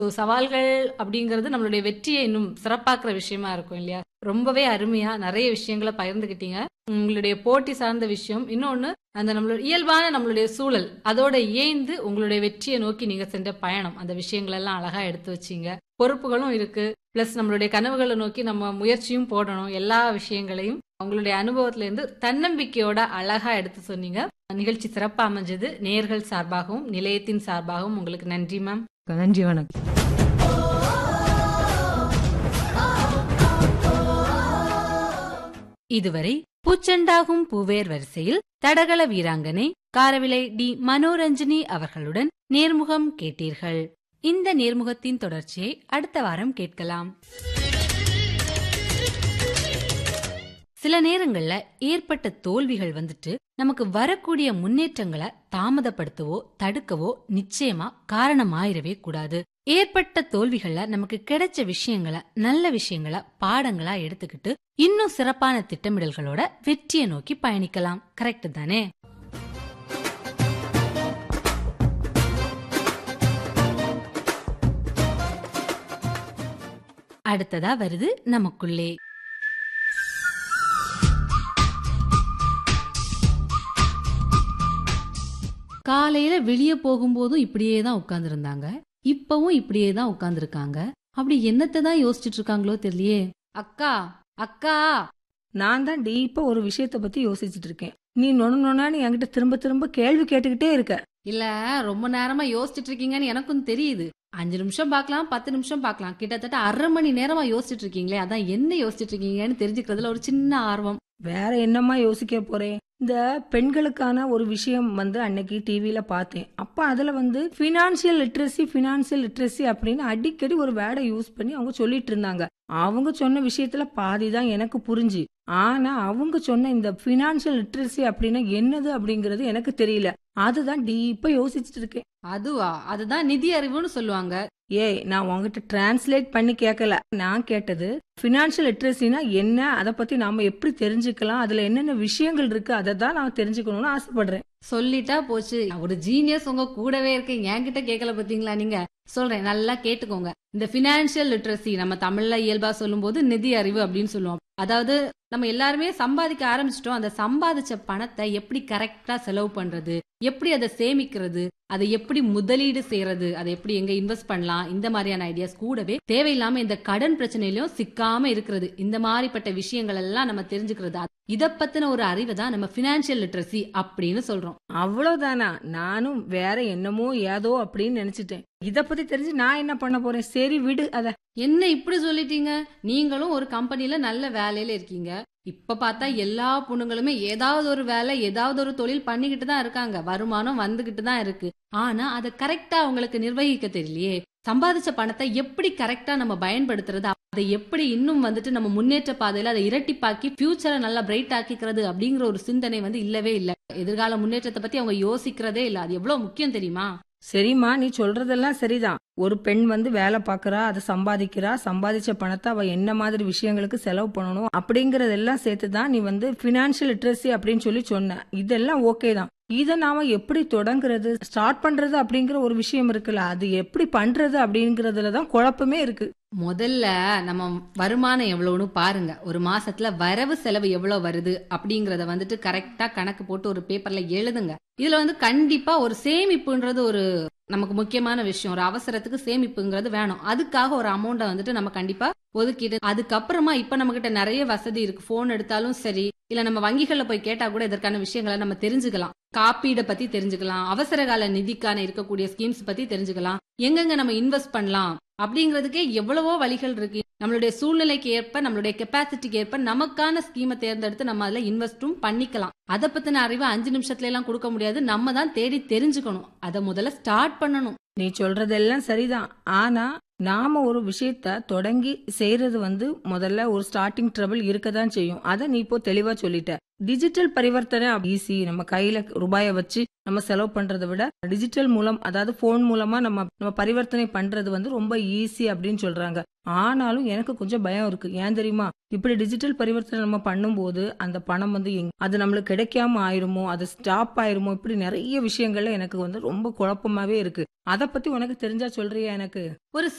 So, சவால்கள் அப்படிங்கிறது நம்மளுடைய வெற்றியை இன்னும் சிறப்பாக்குற விஷயமா இருக்கும் இல்லையா ரொம்பவே அருமையா நிறைய விஷயங்களை பகிர்ந்துக்கிட்டீங்க உங்களுடைய போட்டி சார்ந்த விஷயம் இன்னொன்னு அந்த நம்மளோட இயல்பான நம்மளுடைய சூழல் அதோட இயைந்து உங்களுடைய வெற்றியை நோக்கி நீங்க சென்ற பயணம் அந்த விஷயங்கள் எல்லாம் அழகா எடுத்து வச்சீங்க பொறுப்புகளும் இருக்கு பிளஸ் நம்மளுடைய கனவுகளை நோக்கி நம்ம முயற்சியும் போடணும் எல்லா விஷயங்களையும் உங்களுடைய அனுபவத்துல இருந்து தன்னம்பிக்கையோட அழகா எடுத்து சொன்னீங்க நிகழ்ச்சி சிறப்பா அமைஞ்சது நேர்கள் சார்பாகவும் நிலையத்தின் சார்பாகவும் உங்களுக்கு நன்றி மேம் நன்றி வணக்கம் இதுவரை பூச்செண்டாகும் பூவேர் வரிசையில் தடகள வீராங்கனை காரவிலை டி மனோரஞ்சினி அவர்களுடன் நேர்முகம் கேட்டீர்கள் இந்த நேர்முகத்தின் தொடர்ச்சியை அடுத்த வாரம் கேட்கலாம் சில நேரங்கள்ல ஏற்பட்ட தோல்விகள் வந்துட்டு நமக்கு வரக்கூடிய முன்னேற்றங்களை தாமதப்படுத்தவோ தடுக்கவோ நிச்சயமா காரணமாயிரவே கூடாது ஏற்பட்ட தோல்விகள்ல நமக்கு கிடைச்ச விஷயங்களை நல்ல விஷயங்களை பாடங்களா எடுத்துக்கிட்டு இன்னும் சிறப்பான திட்டமிடல்களோட வெற்றியை நோக்கி பயணிக்கலாம் கரெக்ட் தானே அடுத்ததா வருது நமக்குள்ளே காலையில வெளியே போகும்போதும் இப்படியே தான் உட்கார்ந்துருந்தாங்க இப்பவும் இப்படியே தான் உட்கார்ந்துருக்காங்க அப்படி என்னத்தை தான் யோசிச்சுட்டு இருக்காங்களோ தெரியலையே அக்கா அக்கா நான் தான் டீப்பா ஒரு விஷயத்த பத்தி யோசிச்சுட்டு இருக்கேன் நீ நொணு நொனான்னு என்கிட்ட திரும்ப திரும்ப கேள்வி கேட்டுக்கிட்டே இருக்க இல்ல ரொம்ப நேரமா யோசிச்சுட்டு இருக்கீங்கன்னு எனக்கும் தெரியுது அஞ்சு நிமிஷம் பார்க்கலாம் பத்து நிமிஷம் பார்க்கலாம் கிட்டத்தட்ட அரை மணி நேரமா யோசிச்சுட்டு இருக்கீங்களே அதான் என்ன யோசிச்சுட்டு இருக்கீங்கன்னு தெரிஞ்சுக்கிறதுல ஒரு சின்ன ஆர்வம் வேற என்னமா யோசிக்க போறேன் இந்த பெண்களுக்கான ஒரு விஷயம் வந்து அன்னைக்கு டிவியில பார்த்தேன் அப்ப அதுல வந்து பினான்சியல் லிட்ரஸி பினான்சியல் லிட்ரஸி அப்படின்னு அடிக்கடி ஒரு வேர்டை யூஸ் பண்ணி அவங்க சொல்லிட்டு இருந்தாங்க அவங்க சொன்ன விஷயத்துல பாதி தான் எனக்கு புரிஞ்சு ஆனா அவங்க சொன்ன இந்த பினான்சியல் லிட்ரஸி அப்படின்னா என்னது அப்படிங்கறது எனக்கு தெரியல அதுதான் டீப்பா யோசிச்சுட்டு இருக்கேன் அதுவா அதுதான் நிதி அறிவுன்னு சொல்லுவாங்க ஏய் நான் உங்ககிட்ட டிரான்ஸ்லேட் பண்ணி கேட்கல நான் கேட்டது பினான்சியல் லிட்ரஸினா என்ன அதை பத்தி நாம எப்படி தெரிஞ்சுக்கலாம் அதுல என்னென்ன விஷயங்கள் இருக்கு அதை தான் நான் தெரிஞ்சுக்கணும்னு ஆசைப்படுறேன் சொல்லிட்டா போச்சு ஒரு ஜீனியஸ் உங்க கூடவே இருக்க என்கிட்ட கேட்கல பாத்தீங்களா நீங்க சொல்றேன் நல்லா கேட்டுக்கோங்க இந்த பினான்சியல் லிட்ரஸி நம்ம தமிழ்ல இயல்பா சொல்லும்போது நிதி அறிவு அப்படின்னு சொல்லுவோம் அதாவது நம்ம எல்லாருமே சம்பாதிக்க ஆரம்பிச்சிட்டோம் அந்த சம்பாதிச்ச பணத்தை எப்படி கரெக்டா செலவு பண்றது எப்படி அதை சேமிக்கிறது அதை எப்படி முதலீடு செய்யறது அதை எப்படி எங்க இன்வெஸ்ட் பண்ணலாம் இந்த மாதிரியான ஐடியாஸ் கூடவே தேவையில்லாம இந்த கடன் பிரச்சனையிலும் சிக்காம இருக்கிறது இந்த மாதிரிப்பட்ட விஷயங்கள் எல்லாம் நம்ம தெரிஞ்சுக்கிறது இத பத்தின ஒரு அறிவை தான் நம்ம பினான்சியல் லிட்ரஸி அப்படின்னு சொல்றோம் அவ்வளவுதானா நானும் வேற என்னமோ ஏதோ அப்படின்னு நினைச்சிட்டேன் இத பத்தி தெரிஞ்சு நான் என்ன பண்ண போறேன் சரி விடு அத என்ன இப்படி சொல்லிட்டீங்க நீங்களும் ஒரு கம்பெனில நல்ல வேலையில இருக்கீங்க இப்ப பார்த்தா எல்லா பொண்ணுங்களுமே ஏதாவது ஒரு வேலை ஏதாவது ஒரு தொழில் பண்ணிக்கிட்டு தான் இருக்காங்க வருமானம் வந்துகிட்டு தான் இருக்கு ஆனா அதை கரெக்டா அவங்களுக்கு நிர்வகிக்க தெரியலையே சம்பாதிச்ச பணத்தை எப்படி கரெக்டா நம்ம பயன்படுத்துறது அதை எப்படி இன்னும் வந்துட்டு நம்ம முன்னேற்ற பாதையில அதை இரட்டிப்பாக்கி ஃபியூச்சரை நல்லா பிரைட் ஆக்கிக்கிறது அப்படிங்கிற ஒரு சிந்தனை வந்து இல்லவே இல்ல எதிர்கால முன்னேற்றத்தை பத்தி அவங்க யோசிக்கிறதே இல்ல அது எவ்வளவு முக்கியம் தெரியுமா சரிம்மா நீ சொல்றதெல்லாம் சரிதான் ஒரு பெண் வந்து வேலை பாக்குறா அதை சம்பாதிக்கிறா சம்பாதிச்ச பணத்தை அவ என்ன மாதிரி விஷயங்களுக்கு செலவு பண்ணணும் அப்படிங்கறதெல்லாம் சேர்த்து தான் நீ வந்து பினான்சியல் லிட்ரஸி அப்படின்னு சொல்லி சொன்ன இதெல்லாம் ஓகே தான் இதை நாம எப்படி தொடங்குறது ஸ்டார்ட் பண்றது அப்படிங்கிற ஒரு விஷயம் இருக்குல்ல அது எப்படி பண்றது அப்படிங்கறதுல தான் குழப்பமே இருக்கு முதல்ல நம்ம வருமானம் எவ்வளவுன்னு பாருங்க ஒரு மாசத்துல வரவு செலவு எவ்வளவு வருது அப்படிங்கறத வந்துட்டு கரெக்டா கணக்கு போட்டு ஒரு பேப்பர்ல எழுதுங்க இதுல வந்து கண்டிப்பா ஒரு சேமிப்புன்றது ஒரு நமக்கு முக்கியமான விஷயம் ஒரு அவசரத்துக்கு சேமிப்புங்கிறது வேணும் அதுக்காக ஒரு அமௌண்ட்டை வந்துட்டு நம்ம கண்டிப்பா ஒதுக்கிட்டு அதுக்கப்புறமா இப்ப நம்ம கிட்ட நிறைய வசதி இருக்கு போன் எடுத்தாலும் சரி இல்ல நம்ம வங்கிகள்ல போய் கேட்டா கூட இதற்கான விஷயங்களை நம்ம தெரிஞ்சுக்கலாம் காப்பீடை பத்தி தெரிஞ்சுக்கலாம் அவசர கால நிதிக்கான இருக்கக்கூடிய ஸ்கீம்ஸ் பத்தி தெரிஞ்சுக்கலாம் எங்கெங்க நம்ம இன்வெஸ்ட் பண்ணலாம் அப்படிங்கிறதுக்கே எவ்வளவோ வழிகள் இருக்கு நம்மளுடைய சூழ்நிலைக்கு ஏற்ப நம்மளுடைய கெப்பாசிட்டிக்கு ஏற்ப நமக்கான ஸ்கீமை தேர்ந்தெடுத்து நம்ம அதுல இன்வெஸ்டும் பண்ணிக்கலாம் அதை பத்தின அறிவு அஞ்சு நிமிஷத்துல எல்லாம் கொடுக்க முடியாது நம்ம தான் தேடி தெரிஞ்சுக்கணும் அதை முதல்ல ஸ்டார்ட் பண்ணணும் நீ சொல்றதெல்லாம் சரிதான் ஆனா நாம ஒரு விஷயத்த தொடங்கி செய்யறது வந்து முதல்ல ஒரு ஸ்டார்டிங் ட்ரபிள் இருக்க தான் செய்யும் அதை நீ இப்போ தெளிவா சொல்லிட்ட டிஜிட்டல் பரிவர்த்தனை ஈஸி நம்ம கையில ரூபாயை வச்சு நம்ம செலவு பண்றதை விட டிஜிட்டல் மூலம் அதாவது போன் மூலமா நம்ம நம்ம பரிவர்த்தனை பண்றது வந்து ரொம்ப ஈஸி அப்படின்னு சொல்றாங்க ஆனாலும் எனக்கு கொஞ்சம் பயம் இருக்கு ஏன் தெரியுமா இப்படி டிஜிட்டல் பரிவர்த்தனை நம்ம பண்ணும்போது அந்த பணம் வந்து எங்க அது நம்மளுக்கு கிடைக்காம ஆயிருமோ அது ஸ்டாப் ஆயிருமோ இப்படி நிறைய விஷயங்கள்ல எனக்கு வந்து ரொம்ப குழப்பமாவே இருக்கு அத பத்தி உனக்கு தெரிஞ்சா சொல்றியா எனக்கு ஒரு